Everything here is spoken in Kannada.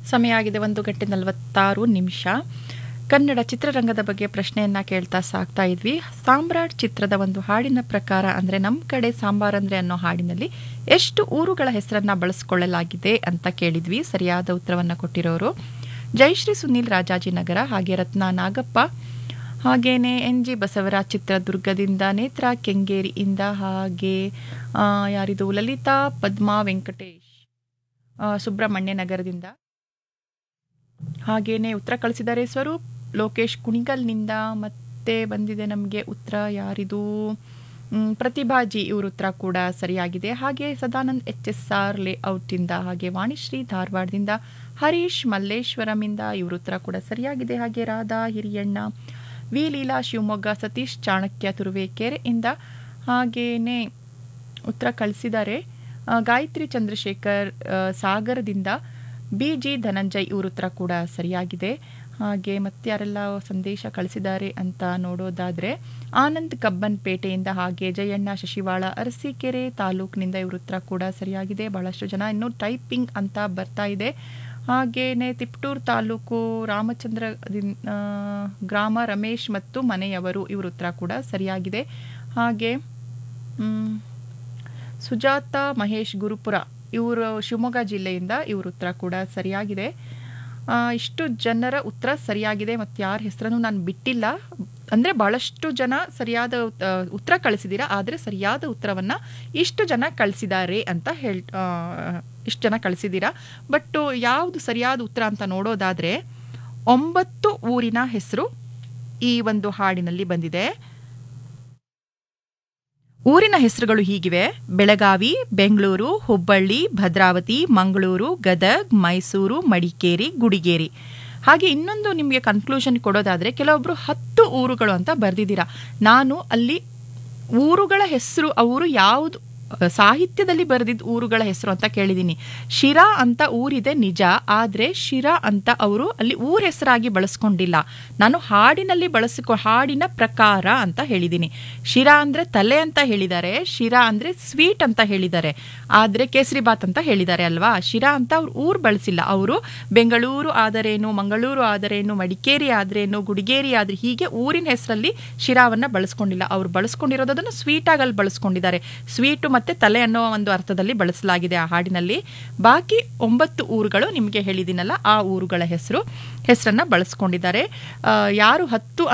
ಸಮಯ ಆಗಿದೆ ಒಂದು ಗಂಟೆ ನಲವತ್ತಾರು ನಿಮಿಷ ಕನ್ನಡ ಚಿತ್ರರಂಗದ ಬಗ್ಗೆ ಪ್ರಶ್ನೆಯನ್ನ ಕೇಳ್ತಾ ಸಾಕ್ತಾ ಇದ್ವಿ ಸಾಮ್ರಾಟ್ ಚಿತ್ರದ ಒಂದು ಹಾಡಿನ ಪ್ರಕಾರ ಅಂದ್ರೆ ನಮ್ಮ ಕಡೆ ಸಾಂಬಾರ್ ಅಂದ್ರೆ ಅನ್ನೋ ಹಾಡಿನಲ್ಲಿ ಎಷ್ಟು ಊರುಗಳ ಹೆಸರನ್ನ ಬಳಸಿಕೊಳ್ಳಲಾಗಿದೆ ಅಂತ ಕೇಳಿದ್ವಿ ಸರಿಯಾದ ಉತ್ತರವನ್ನ ಕೊಟ್ಟಿರೋರು ಜಯಶ್ರೀ ಸುನೀಲ್ ರಾಜಾಜಿನಗರ ಹಾಗೆ ರತ್ನ ನಾಗಪ್ಪ ಹಾಗೇನೆ ಎನ್ ಜಿ ಬಸವರಾಜ್ ಚಿತ್ರದುರ್ಗದಿಂದ ನೇತ್ರ ಕೆಂಗೇರಿಯಿಂದ ಹಾಗೆ ಆ, ಯಾರಿದು ಲಲಿತಾ ಪದ್ಮಾ ವೆಂಕಟೇಶ್ ಆ, ಸುಬ್ರಹ್ಮಣ್ಯ ನಗರದಿಂದ ಹಾಗೇನೆ ಉತ್ತರ ಕಳಿಸಿದ್ದಾರೆ ಸ್ವರೂಪ್ ಲೋಕೇಶ್ ಕುಣಿಗಲ್ನಿಂದ ಮತ್ತೆ ಬಂದಿದೆ ನಮಗೆ ಉತ್ತರ ಯಾರಿದು ಮ್, ಪ್ರತಿಭಾಜಿ ಇವ್ರ ಉತ್ತರ ಕೂಡ ಸರಿಯಾಗಿದೆ ಹಾಗೆ ಸದಾನಂದ್ ಎಚ್ ಎಸ್ ಆರ್ ಲೇಔಟಿಂದ ಹಾಗೆ ವಾಣಿಶ್ರೀ ಧಾರವಾಡದಿಂದ ಹರೀಶ್ ಮಲ್ಲೇಶ್ವರಮಿಂದ ಇವ್ರ ಉತ್ತರ ಕೂಡ ಸರಿಯಾಗಿದೆ ಹಾಗೆ ರಾಧಾ ಹಿರಿಯಣ್ಣ ವಿ ಲೀಲಾ ಶಿವಮೊಗ್ಗ ಸತೀಶ್ ಚಾಣಕ್ಯ ತುರುವೇಕೆರೆಯಿಂದ ಹಾಗೇನೆ ಉತ್ತರ ಕಳಿಸಿದ್ದಾರೆ ಆ, ಗಾಯತ್ರಿ ಚಂದ್ರಶೇಖರ್ ಆ, ಸಾಗರದಿಂದ ಬಿ ಜಿ ಧನಂಜಯ್ ಇವ್ರ ಉತ್ತರ ಕೂಡ ಸರಿಯಾಗಿದೆ ಹಾಗೆ ಮತ್ತೆ ಯಾರೆಲ್ಲ ಸಂದೇಶ ಕಳಿಸಿದ್ದಾರೆ ಅಂತ ನೋಡೋದಾದ್ರೆ ಆನಂದ್ ಕಬ್ಬನ್ಪೇಟೆಯಿಂದ ಹಾಗೆ ಜಯಣ್ಣ ಶಶಿವಾಳ ಅರಸೀಕೆರೆ ತಾಲೂಕಿನಿಂದ ಇವ್ರ ಉತ್ತರ ಕೂಡ ಸರಿಯಾಗಿದೆ ಬಹಳಷ್ಟು ಜನ ಇನ್ನು ಟೈಪಿಂಗ್ ಅಂತ ಬರ್ತಾ ಇದೆ ಹಾಗೇನೆ ತಿಪ್ಟೂರು ತಾಲೂಕು ರಾಮಚಂದ್ರ ಆ, ಗ್ರಾಮ ರಮೇಶ್ ಮತ್ತು ಮನೆಯವರು ಇವ್ರ ಉತ್ತರ ಕೂಡ ಸರಿಯಾಗಿದೆ ಹಾಗೆ ಮ್, ಸುಜಾತ ಮಹೇಶ್ ಗುರುಪುರ ಇವರು ಶಿವಮೊಗ್ಗ ಜಿಲ್ಲೆಯಿಂದ ಇವ್ರ ಉತ್ತರ ಕೂಡ ಸರಿಯಾಗಿದೆ ಆ, ಇಷ್ಟು ಜನರ ಉತ್ತರ ಸರಿಯಾಗಿದೆ ಮತ್ತು ಯಾರ ಹೆಸರನ್ನು ನಾನು ಬಿಟ್ಟಿಲ್ಲ ಅಂದರೆ ಬಹಳಷ್ಟು ಜನ ಸರಿಯಾದ ಉತ್- ಆ, ಉತ್ತರ ಕಳಿಸಿದ್ದೀರಾ ಆದರೆ ಸರಿಯಾದ ಉತ್ತರವನ್ನು ಇಷ್ಟು ಜನ ಕಳಿಸಿದ್ದಾರೆ ಅಂತ ಹೇಳ್ ಆ, ಇಷ್ಟು ಜನ ಕಳಿಸಿದ್ದೀರಾ ಬಟ್ ಯಾವುದು ಸರಿಯಾದ ಉತ್ತರ ಅಂತ ನೋಡೋದಾದರೆ ಒಂಬತ್ತು ಊರಿನ ಹೆಸರು ಈ ಒಂದು ಹಾಡಿನಲ್ಲಿ ಬಂದಿದೆ ಊರಿನ ಹೆಸರುಗಳು ಹೀಗಿವೆ ಬೆಳಗಾವಿ ಬೆಂಗಳೂರು ಹುಬ್ಬಳ್ಳಿ ಭದ್ರಾವತಿ ಮಂಗಳೂರು ಗದಗ್ ಮೈಸೂರು ಮಡಿಕೇರಿ ಗುಡಿಗೇರಿ ಹಾಗೆ ಇನ್ನೊಂದು ನಿಮಗೆ ಕನ್ಕ್ಲೂಷನ್ ಕೊಡೋದಾದ್ರೆ ಕೆಲವೊಬ್ರು ಹತ್ತು ಊರುಗಳು ಅಂತ ಬರೆದಿದ್ದೀರಾ ನಾನು ಅಲ್ಲಿ ಊರುಗಳ ಹೆಸರು ಅವರು ಯಾವುದು ಅಹ್, ಸಾಹಿತ್ಯದಲ್ಲಿ ಬರೆದಿದ್ದ ಊರುಗಳ ಹೆಸರು ಅಂತ ಕೇಳಿದ್ದೀನಿ ಶಿರಾ ಅಂತ ಊರಿದೆ ನಿಜ ಆದರೆ ಶಿರಾ ಅಂತ ಅವರು ಅಲ್ಲಿ ಊರ ಹೆಸರಾಗಿ ಬಳಸ್ಕೊಂಡಿಲ್ಲ ನಾನು ಹಾಡಿನಲ್ಲಿ ಬಳಸಿಕೊ ಹಾಡಿನ ಪ್ರಕಾರ ಅಂತ ಹೇಳಿದ್ದೀನಿ ಶಿರಾ ಅಂದ್ರೆ ತಲೆ ಅಂತ ಹೇಳಿದ್ದಾರೆ ಶಿರಾ ಅಂದ್ರೆ ಸ್ವೀಟ್ ಅಂತ ಹೇಳಿದ್ದಾರೆ ಆದ್ರೆ ಕೇಸರಿ ಬಾತ್ ಅಂತ ಹೇಳಿದ್ದಾರೆ ಅಲ್ವಾ ಶಿರಾ ಅಂತ ಅವ್ರು ಊರು ಬಳಸಿಲ್ಲ ಅವರು ಬೆಂಗಳೂರು ಆದರೇನು ಮಂಗಳೂರು ಆದರೇನು ಮಡಿಕೇರಿ ಆದ್ರೇನು ಗುಡಿಗೇರಿ ಆದ್ರೆ ಹೀಗೆ ಊರಿನ ಹೆಸರಲ್ಲಿ ಶಿರಾವನ್ನ ಬಳಸ್ಕೊಂಡಿಲ್ಲ ಅವ್ರು ಬಳಸ್ಕೊಂಡಿರೋದು ಅದನ್ನು ಸ್ವೀಟ್ ಆಗಿ ಅಲ್ಲಿ ಬಳಸ್ಕೊಂಡಿದ್ದಾರೆ ಸ್ವೀಟು ಮತ್ತೆ ತಲೆ ಅನ್ನೋ ಒಂದು ಅರ್ಥದಲ್ಲಿ ಬಳಸಲಾಗಿದೆ ಆ ಹಾಡಿನಲ್ಲಿ ಬಾಕಿ ಒಂಬತ್ತು ಊರುಗಳು ನಿಮಗೆ ಹೇಳಿದಿನಲ್ಲ ಆ ಊರುಗಳ ಹೆಸರು ಹೆಸರನ್ನ ಬಳಸ್ಕೊಂಡಿದ್ದಾರೆ ಆ, ಯಾರು ಹತ್ತು